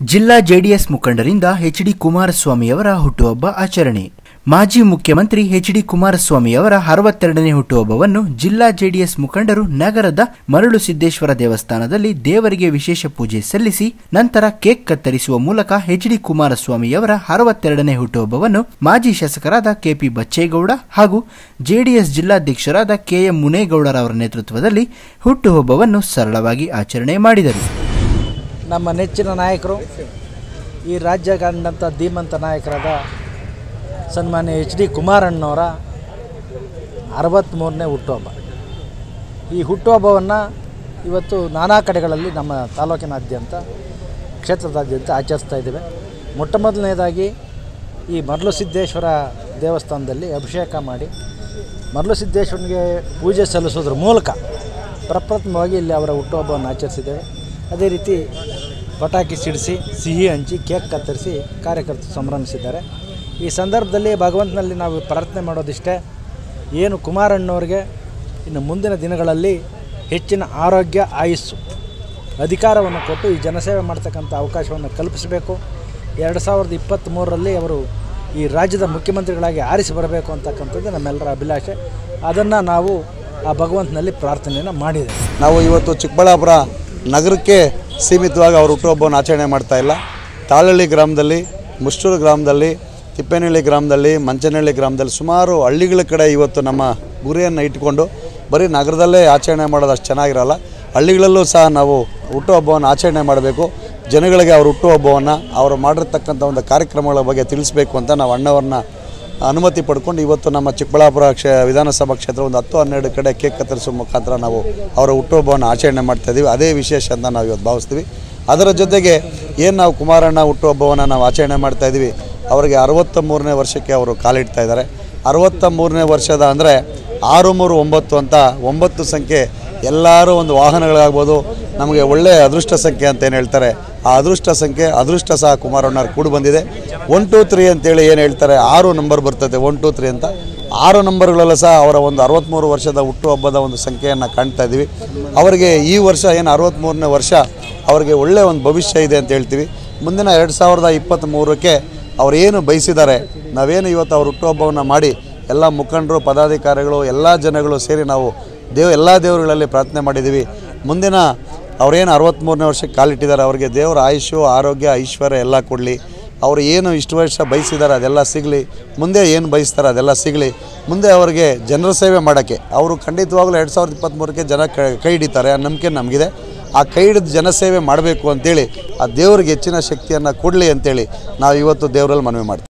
ಜಿಲ್ಲಾ ಜೆಡಿಎಸ್ ಮುಖಂಡರಿಂದ H D ಕುಮಾರಸ್ವಾಮಿಯವರ ಹುಟ್ಟುಹಬ್ಬ ಆಚರಣೆ ಮಾಜಿ ಮುಖ್ಯಮಂತ್ರಿ ಎಚ್ ಡಿ ಕುಮಾರಸ್ವಾಮಿಯವರ ಅರವತ್ತೆರಡನೇ ಹುಟ್ಟುಹಬ್ಬವನ್ನು ಜಿಲ್ಲಾ ಜೆಡಿಎಸ್ ಮುಖಂಡರು ನಗರದ ಮರಳು ಸಿದ್ದೇಶ್ವರ ದೇವಸ್ಥಾನದಲ್ಲಿ ದೇವರಿಗೆ ವಿಶೇಷ ಪೂಜೆ ಸಲ್ಲಿಸಿ ನಂತರ ಕೇಕ್ ಕತ್ತರಿಸುವ ಮೂಲಕ ಎಚ್ ಡಿ ಕುಮಾರಸ್ವಾಮಿಯವರ ಅರವತ್ತೆರಡನೇ ಹುಟ್ಟುಹಬ್ಬವನ್ನು ಮಾಜಿ ಶಾಸಕರಾದ ಕೆಪಿ ಬಚ್ಚೇಗೌಡ ಹಾಗೂ ಜೆಡಿಎಸ್ ಜಿಲ್ಲಾಧ್ಯಕ್ಷರಾದ ಕೆಎಂ ಮುನೇಗೌಡರವರ ನೇತೃತ್ವದಲ್ಲಿ ಹುಟ್ಟುಹಬ್ಬವನ್ನು ಸರಳವಾಗಿ ಆಚರಣೆ ಮಾಡಿದರು ನಮ್ಮ ನೆಚ್ಚಿನ ನಾಯಕರು ಈ ರಾಜ್ಯ ಕಂಡಂಥ ಧೀಮಂತ ನಾಯಕರಾದ ಸನ್ಮಾನ್ಯ ಎಚ್ ಡಿ ಕುಮಾರಣ್ಣವರ ಅರವತ್ತ್ಮೂರನೇ ಹುಟ್ಟುಹಬ್ಬ ಈ ಹುಟ್ಟುಹಬ್ಬವನ್ನು ಇವತ್ತು ನಾನಾ ಕಡೆಗಳಲ್ಲಿ ನಮ್ಮ ತಾಲೂಕಿನಾದ್ಯಂತ ಕ್ಷೇತ್ರದಾದ್ಯಂತ ಆಚರಿಸ್ತಾ ಇದ್ದೇವೆ ಮೊಟ್ಟ ಮೊದಲನೇದಾಗಿ ಈ ಮರಳು ಸಿದ್ದೇಶ್ವರ ದೇವಸ್ಥಾನದಲ್ಲಿ ಅಭಿಷೇಕ ಮಾಡಿ ಮರಳು ಸಿದ್ದೇಶ್ವರನಿಗೆ ಪೂಜೆ ಸಲ್ಲಿಸೋದ್ರ ಮೂಲಕ ಪ್ರಪ್ರಥಮವಾಗಿ ಇಲ್ಲಿ ಅವರ ಹುಟ್ಟುಹಬ್ಬವನ್ನು ಆಚರಿಸಿದ್ದೇವೆ ಅದೇ ರೀತಿ ಪಟಾಕಿ ಸಿಡಿಸಿ ಸಿಹಿ ಹಂಚಿ ಕೇಕ್ ಕತ್ತರಿಸಿ ಕಾರ್ಯಕರ್ತರು ಸಂಭ್ರಮಿಸಿದ್ದಾರೆ ಈ ಸಂದರ್ಭದಲ್ಲಿ ಭಗವಂತನಲ್ಲಿ ನಾವು ಪ್ರಾರ್ಥನೆ ಮಾಡೋದಿಷ್ಟೇ ಏನು ಕುಮಾರಣ್ಣವ್ರಿಗೆ ಇನ್ನು ಮುಂದಿನ ದಿನಗಳಲ್ಲಿ ಹೆಚ್ಚಿನ ಆರೋಗ್ಯ ಆಯುಸ್ಸು ಅಧಿಕಾರವನ್ನು ಕೊಟ್ಟು ಈ ಜನಸೇವೆ ಮಾಡ್ತಕ್ಕಂಥ ಅವಕಾಶವನ್ನು ಕಲ್ಪಿಸಬೇಕು ಎರಡು ಸಾವಿರದ ಇಪ್ಪತ್ತ್ಮೂರರಲ್ಲಿ ಅವರು ಈ ರಾಜ್ಯದ ಮುಖ್ಯಮಂತ್ರಿಗಳಾಗಿ ಆರಿಸಿ ಬರಬೇಕು ಅಂತಕ್ಕಂಥದ್ದು ನಮ್ಮೆಲ್ಲರ ಅಭಿಲಾಷೆ ಅದನ್ನು ನಾವು ಆ ಭಗವಂತನಲ್ಲಿ ಪ್ರಾರ್ಥನೆಯನ್ನು ಮಾಡಿದ್ದೇವೆ ನಾವು ಇವತ್ತು ಚಿಕ್ಕಬಳ್ಳಾಪುರ ನಗರಕ್ಕೆ ಸೀಮಿತವಾಗಿ ಅವ್ರ ಹುಟ್ಟುಹಬ್ಬವನ್ನು ಆಚರಣೆ ಮಾಡ್ತಾ ಇಲ್ಲ ತಾಳಹಳ್ಳಿ ಗ್ರಾಮದಲ್ಲಿ ಮುಷ್ಟೂರು ಗ್ರಾಮದಲ್ಲಿ ತಿಪ್ಪೇನಹಳ್ಳಿ ಗ್ರಾಮದಲ್ಲಿ ಮಂಚನಹಳ್ಳಿ ಗ್ರಾಮದಲ್ಲಿ ಸುಮಾರು ಹಳ್ಳಿಗಳ ಕಡೆ ಇವತ್ತು ನಮ್ಮ ಗುರಿಯನ್ನು ಇಟ್ಕೊಂಡು ಬರೀ ನಗರದಲ್ಲೇ ಆಚರಣೆ ಮಾಡೋದು ಅಷ್ಟು ಚೆನ್ನಾಗಿರಲ್ಲ ಹಳ್ಳಿಗಳಲ್ಲೂ ಸಹ ನಾವು ಹುಟ್ಟುಹಬ್ಬವನ್ನು ಆಚರಣೆ ಮಾಡಬೇಕು ಜನಗಳಿಗೆ ಅವ್ರ ಹುಟ್ಟುಹಬ್ಬವನ್ನು ಅವರು ಮಾಡಿರ್ತಕ್ಕಂಥ ಒಂದು ಕಾರ್ಯಕ್ರಮಗಳ ಬಗ್ಗೆ ತಿಳಿಸ್ಬೇಕು ಅಂತ ನಾವು ಅಣ್ಣವ್ರನ್ನ ಅನುಮತಿ ಪಡ್ಕೊಂಡು ಇವತ್ತು ನಮ್ಮ ಚಿಕ್ಕಬಳ್ಳಾಪುರ ಕ್ಷೇ ವಿಧಾನಸಭಾ ಕ್ಷೇತ್ರ ಒಂದು ಹತ್ತು ಹನ್ನೆರಡು ಕಡೆ ಕೇಕ್ ಕತ್ತರಿಸುವ ಮುಖಾಂತರ ನಾವು ಅವರ ಹುಟ್ಟುಹಬ್ಬವನ್ನು ಆಚರಣೆ ಮಾಡ್ತಾ ಇದ್ದೀವಿ ಅದೇ ವಿಶೇಷ ಅಂತ ನಾವು ಇವತ್ತು ಭಾವಿಸ್ತೀವಿ ಅದರ ಜೊತೆಗೆ ಏನು ನಾವು ಕುಮಾರಣ್ಣ ಹುಟ್ಟುಹಬ್ಬವನ್ನು ನಾವು ಆಚರಣೆ ಮಾಡ್ತಾ ಇದ್ದೀವಿ ಅವರಿಗೆ ಅರವತ್ತ ಮೂರನೇ ವರ್ಷಕ್ಕೆ ಅವರು ಕಾಲಿಡ್ತಾ ಇದ್ದಾರೆ ಅರವತ್ತ ಮೂರನೇ ವರ್ಷದ ಅಂದರೆ ಆರು ಮೂರು ಒಂಬತ್ತು ಅಂತ ಒಂಬತ್ತು ಸಂಖ್ಯೆ ಎಲ್ಲರೂ ಒಂದು ವಾಹನಗಳಾಗ್ಬೋದು ನಮಗೆ ಒಳ್ಳೆಯ ಅದೃಷ್ಟ ಸಂಖ್ಯೆ ಅಂತ ಏನು ಹೇಳ್ತಾರೆ ಆ ಅದೃಷ್ಟ ಸಂಖ್ಯೆ ಅದೃಷ್ಟ ಸಹ ಕುಮಾರಣ್ಣವ್ರು ಕೂಡಿ ಬಂದಿದೆ ಒನ್ ಟು ತ್ರೀ ಅಂತೇಳಿ ಏನು ಹೇಳ್ತಾರೆ ಆರು ನಂಬರ್ ಬರ್ತದೆ ಒನ್ ಟು ತ್ರೀ ಅಂತ ಆರು ನಂಬರ್ಗಳಲ್ಲೂ ಸಹ ಅವರ ಒಂದು ಅರವತ್ತ್ಮೂರು ವರ್ಷದ ಹುಟ್ಟುಹಬ್ಬದ ಒಂದು ಸಂಖ್ಯೆಯನ್ನು ಕಾಣ್ತಾ ಇದ್ದೀವಿ ಅವರಿಗೆ ಈ ವರ್ಷ ಏನು ಅರವತ್ತ್ಮೂರನೇ ವರ್ಷ ಅವರಿಗೆ ಒಳ್ಳೆಯ ಒಂದು ಭವಿಷ್ಯ ಇದೆ ಅಂತ ಹೇಳ್ತೀವಿ ಮುಂದಿನ ಎರಡು ಸಾವಿರದ ಇಪ್ಪತ್ತ್ಮೂರಕ್ಕೆ ಅವ್ರು ಏನು ಬಯಸಿದ್ದಾರೆ ನಾವೇನು ಇವತ್ತು ಅವ್ರ ಹುಟ್ಟುಹಬ್ಬವನ್ನು ಮಾಡಿ ಎಲ್ಲ ಮುಖಂಡರು ಪದಾಧಿಕಾರಿಗಳು ಎಲ್ಲ ಜನಗಳು ಸೇರಿ ನಾವು ದೇವ್ ಎಲ್ಲ ದೇವರುಗಳಲ್ಲಿ ಪ್ರಾರ್ಥನೆ ಮಾಡಿದ್ದೀವಿ ಮುಂದಿನ ಅವರೇನು ಅರವತ್ತ್ಮೂರನೇ ವರ್ಷಕ್ಕೆ ಕಾಲಿಟ್ಟಿದ್ದಾರೆ ಅವರಿಗೆ ದೇವರ ಆಯುಷು ಆರೋಗ್ಯ ಐಶ್ವರ್ಯ ಎಲ್ಲ ಕೊಡಲಿ ಅವರು ಏನು ಇಷ್ಟು ವರ್ಷ ಬಯಸಿದ್ದಾರೆ ಅದೆಲ್ಲ ಸಿಗಲಿ ಮುಂದೆ ಏನು ಬಯಸ್ತಾರೆ ಅದೆಲ್ಲ ಸಿಗಲಿ ಮುಂದೆ ಅವರಿಗೆ ಜನರ ಸೇವೆ ಮಾಡೋಕ್ಕೆ ಅವರು ಖಂಡಿತವಾಗ್ಲೂ ಎರಡು ಸಾವಿರದ ಇಪ್ಪತ್ತ್ಮೂರಕ್ಕೆ ಜನ ಕ- ಕೈ ಹಿಡಿತಾರೆ ಆ ನಂಬಿಕೆ ನಮಗಿದೆ ಆ ಕೈ ಹಿಡಿದು ಜನಸೇವೆ ಮಾಡಬೇಕು ಅಂತೇಳಿ ಆ ದೇವ್ರಿಗೆ ಹೆಚ್ಚಿನ ಶಕ್ತಿಯನ್ನು ಕೊಡಲಿ ಅಂತೇಳಿ ನಾವು ಇವತ್ತು ದೇವರಲ್ಲಿ ಮನವಿ ಮಾಡ್ತೀವಿ